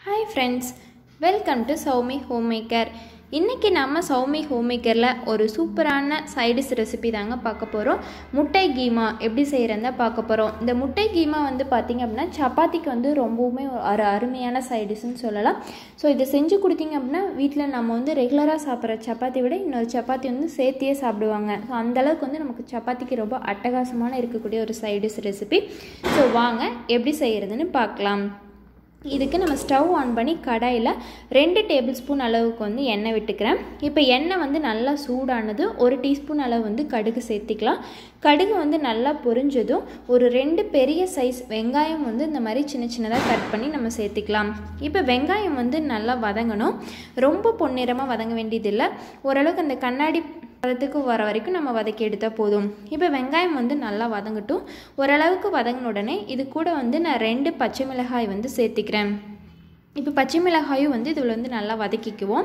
hi friends welcome to Soumi home maker இன்றைக்கி நம்ம Soumi home மேக்கரில் ஒரு சூப்பரான சைடிஷ் ரெசிபி தாங்க பார்க்க போகிறோம் முட்டை கீமா எப்படி செய்கிறதா பார்க்க போகிறோம் இந்த முட்டை கீமா வந்து பார்த்திங்க அப்படின்னா சப்பாத்திக்கு வந்து ரொம்பவுமே ஒரு அருமையான சைடிஷ்னு சொல்லலாம் ஸோ இதை செஞ்சு கொடுத்தீங்க அப்படின்னா வீட்டில் நம்ம வந்து ரெகுலராக சாப்பிட்ற சப்பாத்தி விட இன்னொரு சப்பாத்தி வந்து சேர்த்தியே சாப்பிடுவாங்க ஸோ அந்தளவுக்கு வந்து நமக்கு சப்பாத்திக்கு ரொம்ப அட்டகாசமான இருக்கக்கூடிய ஒரு சைடிஷ் ரெசிபி ஸோ வாங்க எப்படி செய்கிறதுன்னு பார்க்கலாம் இதுக்கு நம்ம ஸ்டவ் ஆன் பண்ணி கடாயில் ரெண்டு டேபிள் ஸ்பூன் அளவுக்கு வந்து எண்ணெய் விட்டுக்கிறேன் இப்போ எண்ணெய் வந்து நல்லா சூடானது ஒரு டீஸ்பூன் அளவு வந்து கடுகு சேர்த்திக்கலாம் கடுகு வந்து நல்லா பொரிஞ்சதும் ஒரு ரெண்டு பெரிய சைஸ் வெங்காயம் வந்து இந்த மாதிரி சின்ன சின்னதாக கட் பண்ணி நம்ம சேர்த்திக்கலாம் இப்போ வெங்காயம் வந்து நல்லா வதங்கணும் ரொம்ப பொன்னிறமாக வதங்க வேண்டியதில்லை ஓரளவுக்கு அந்த கண்ணாடி பதத்துக்கு வர வரைக்கும் நம்ம வதக்கி எடுத்தால் போதும் இப்போ வெங்காயம் வந்து நல்லா வதங்கட்டும் ஓரளவுக்கு வதங்கின உடனே இது கூட வந்து நான் ரெண்டு பச்சை மிளகாய் வந்து சேர்த்திக்கிறேன் இப்போ பச்சை மிளகாயும் வந்து இதில் வந்து நல்லா வதக்கிக்குவோம்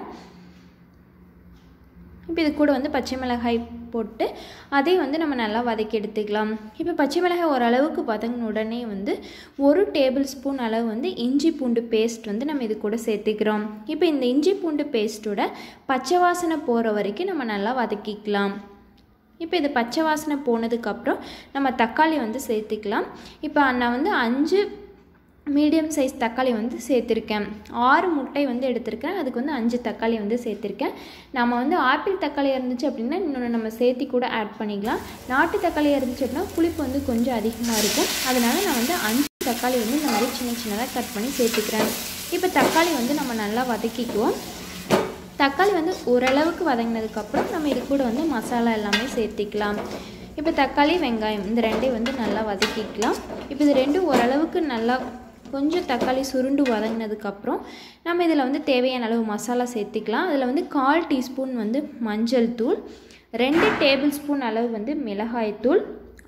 இப்போ இது கூட வந்து பச்சை மிளகாய் போட்டு அதையும் வந்து நம்ம நல்லா வதக்கி எடுத்துக்கலாம் இப்போ பச்சை மிளகாய் ஓரளவுக்கு வதங்கின உடனே வந்து ஒரு டேபிள் ஸ்பூன் அளவு வந்து இஞ்சி பூண்டு பேஸ்ட் வந்து நம்ம இது கூட சேர்த்துக்கிறோம் இப்போ இந்த இஞ்சி பூண்டு பேஸ்ட்டோட பச்சை வாசனை போகிற வரைக்கும் நம்ம நல்லா வதக்கிக்கலாம் இப்போ இது பச்சை வாசனை போனதுக்கப்புறம் நம்ம தக்காளி வந்து சேர்த்துக்கலாம் இப்போ நான் வந்து அஞ்சு மீடியம் சைஸ் தக்காளி வந்து சேர்த்துருக்கேன் ஆறு முட்டை வந்து எடுத்திருக்கேன் அதுக்கு வந்து அஞ்சு தக்காளி வந்து சேர்த்துருக்கேன் நம்ம வந்து ஆப்பிள் தக்காளி இருந்துச்சு அப்படின்னா இன்னொன்று நம்ம சேர்த்தி கூட ஆட் பண்ணிக்கலாம் நாட்டு தக்காளி இருந்துச்சு அப்படின்னா புளிப்பு வந்து கொஞ்சம் அதிகமாக இருக்கும் அதனால் நான் வந்து அஞ்சு தக்காளி வந்து இந்த மாதிரி சின்ன சின்னதாக கட் பண்ணி சேர்த்துக்கிறேன் இப்போ தக்காளி வந்து நம்ம நல்லா வதக்கிக்குவோம் தக்காளி வந்து ஓரளவுக்கு வதங்கினதுக்கப்புறம் நம்ம இது கூட வந்து மசாலா எல்லாமே சேர்த்திக்கலாம் இப்போ தக்காளி வெங்காயம் இந்த ரெண்டையும் வந்து நல்லா வதக்கிக்கலாம் இப்போ இது ரெண்டும் ஓரளவுக்கு நல்லா கொஞ்சம் தக்காளி சுருண்டு வதங்கினதுக்கப்புறம் நம்ம இதில் வந்து தேவையான அளவு மசாலா சேர்த்திக்கலாம் அதில் வந்து கால் டீஸ்பூன் வந்து மஞ்சள் தூள் ரெண்டு டேபிள் ஸ்பூன் அளவு வந்து மிளகாய் தூள்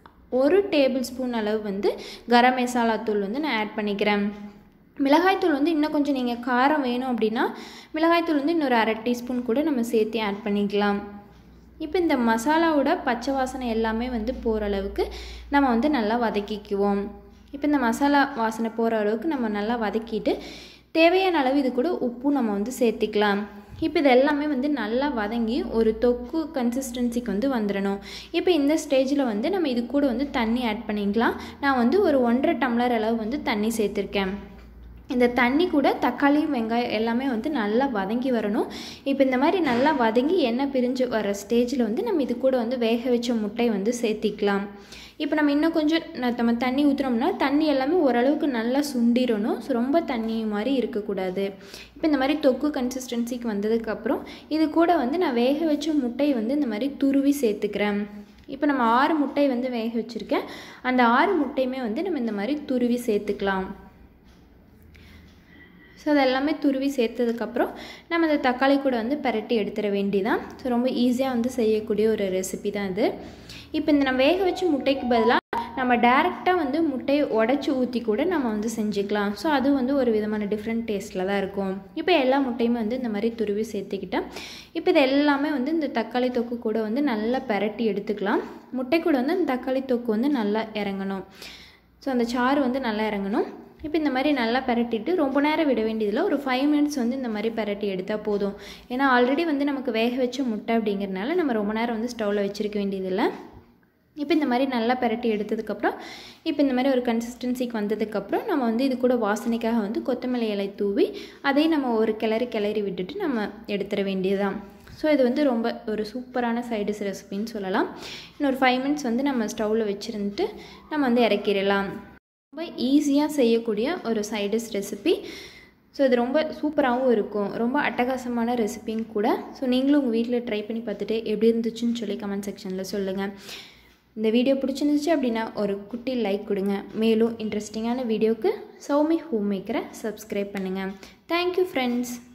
ஒரு டேபிள் ஸ்பூன் அளவு வந்து கரம் மசாலா தூள் வந்து நான் ஆட் பண்ணிக்கிறேன் மிளகாய்த்தூள் வந்து இன்னும் கொஞ்சம் நீங்கள் காரம் வேணும் அப்படின்னா மிளகாய்த்தூள் வந்து இன்னொரு அரை டீஸ்பூன் கூட நம்ம சேர்த்து ஆட் பண்ணிக்கலாம் இப்போ இந்த மசாலாவோட பச்சை வாசனை எல்லாமே வந்து போகிற அளவுக்கு நம்ம வந்து நல்லா வதக்கிக்குவோம் இப்போ இந்த மசாலா வாசனை போகிற அளவுக்கு நம்ம நல்லா வதக்கிட்டு தேவையான அளவு இது கூட உப்பும் நம்ம வந்து சேர்த்திக்கலாம் இப்போ இது எல்லாமே வந்து நல்லா வதங்கி ஒரு தொக்கு கன்சிஸ்டன்சிக்கு வந்து வந்துடணும் இப்போ இந்த ஸ்டேஜில் வந்து நம்ம இது கூட வந்து தண்ணி ஆட் பண்ணிக்கலாம் நான் வந்து ஒரு ஒன்றரை டம்ளர் அளவு வந்து தண்ணி சேர்த்துருக்கேன் இந்த தண்ணி கூட தக்காளி வெங்காயம் எல்லாமே வந்து நல்லா வதங்கி வரணும் இப்போ இந்த மாதிரி நல்லா வதங்கி எண்ணெய் பிரிஞ்சு வர ஸ்டேஜில் வந்து நம்ம இது கூட வந்து வேக வச்ச முட்டை வந்து சேர்த்திக்கலாம் இப்போ நம்ம இன்னும் கொஞ்சம் நம்ம தண்ணி ஊற்றுனோம்னா தண்ணி எல்லாமே ஓரளவுக்கு நல்லா சுண்டிடணும் ஸோ ரொம்ப தண்ணி மாதிரி இருக்கக்கூடாது இப்போ இந்த மாதிரி தொக்கு கன்சிஸ்டன்சிக்கு வந்ததுக்கப்புறம் இது கூட வந்து நான் வேக வச்ச முட்டை வந்து இந்த மாதிரி துருவி சேர்த்துக்கிறேன் இப்போ நம்ம ஆறு முட்டை வந்து வேக வச்சுருக்கேன் அந்த ஆறு முட்டையுமே வந்து நம்ம இந்த மாதிரி துருவி சேர்த்துக்கலாம் ஸோ அதெல்லாமே துருவி சேர்த்ததுக்கப்புறம் நம்ம இந்த தக்காளி கூட வந்து பரட்டி எடுத்துட வேண்டிதான் ஸோ ரொம்ப ஈஸியாக வந்து செய்யக்கூடிய ஒரு ரெசிபி தான் இது இப்போ இந்த நம்ம வேக வச்ச முட்டைக்கு பதிலாக நம்ம டேரெக்டாக வந்து முட்டையை உடச்சி ஊற்றி கூட நம்ம வந்து செஞ்சுக்கலாம் ஸோ அது வந்து ஒரு விதமான டிஃப்ரெண்ட் டேஸ்ட்டில் தான் இருக்கும் இப்போ எல்லா முட்டையுமே வந்து இந்த மாதிரி துருவி சேர்த்துக்கிட்டேன் இப்போ இது எல்லாமே வந்து இந்த தக்காளி தொக்கு கூட வந்து நல்லா பரட்டி எடுத்துக்கலாம் முட்டை கூட வந்து அந்த தக்காளி தொக்கு வந்து நல்லா இறங்கணும் ஸோ அந்த சாறு வந்து நல்லா இறங்கணும் இப்போ இந்த மாதிரி நல்லா பரட்டிட்டு ரொம்ப நேரம் விட வேண்டியதில்லை ஒரு ஃபைவ் மினிட்ஸ் வந்து இந்த மாதிரி பரட்டி எடுத்தால் போதும் ஏன்னா ஆல்ரெடி வந்து நமக்கு வேக வச்ச முட்டை அப்படிங்கிறனால நம்ம ரொம்ப நேரம் வந்து ஸ்டவ்வில் வச்சுருக்க வேண்டியதில்லை இப்போ இந்த மாதிரி நல்லா பரட்டி எடுத்ததுக்கப்புறம் இப்போ இந்த மாதிரி ஒரு கன்சிஸ்டன்சிக்கு வந்ததுக்கப்புறம் நம்ம வந்து இது கூட வாசனைக்காக வந்து கொத்தமல்லி இலை தூவி அதையும் நம்ம ஒரு கிளறி கிளறி விட்டுட்டு நம்ம எடுத்துட வேண்டியதுதான் ஸோ இது வந்து ரொம்ப ஒரு சூப்பரான சைடிஷ் ரெசிபின்னு சொல்லலாம் இன்னொரு ஃபைவ் மினிட்ஸ் வந்து நம்ம ஸ்டவ்வில் வச்சுருந்துட்டு நம்ம வந்து இறக்கிடலாம் ரொம்ப ஈஸியாக செய்யக்கூடிய ஒரு சைடிஷ் ரெசிபி ஸோ இது ரொம்ப சூப்பராகவும் இருக்கும் ரொம்ப அட்டகாசமான ரெசிபியும் கூட ஸோ நீங்களும் உங்கள் வீட்டில் ட்ரை பண்ணி பார்த்துட்டு எப்படி இருந்துச்சுன்னு சொல்லி கமெண்ட் செக்ஷனில் சொல்லுங்கள் இந்த வீடியோ பிடிச்சிருந்துச்சு அப்படின்னா ஒரு குட்டி லைக் கொடுங்க மேலும் இன்ட்ரெஸ்டிங்கான வீடியோவுக்கு சௌமி ஹோம் மேக்கரை சப்ஸ்கிரைப் பண்ணுங்கள் தேங்க்யூ ஃப்ரெண்ட்ஸ்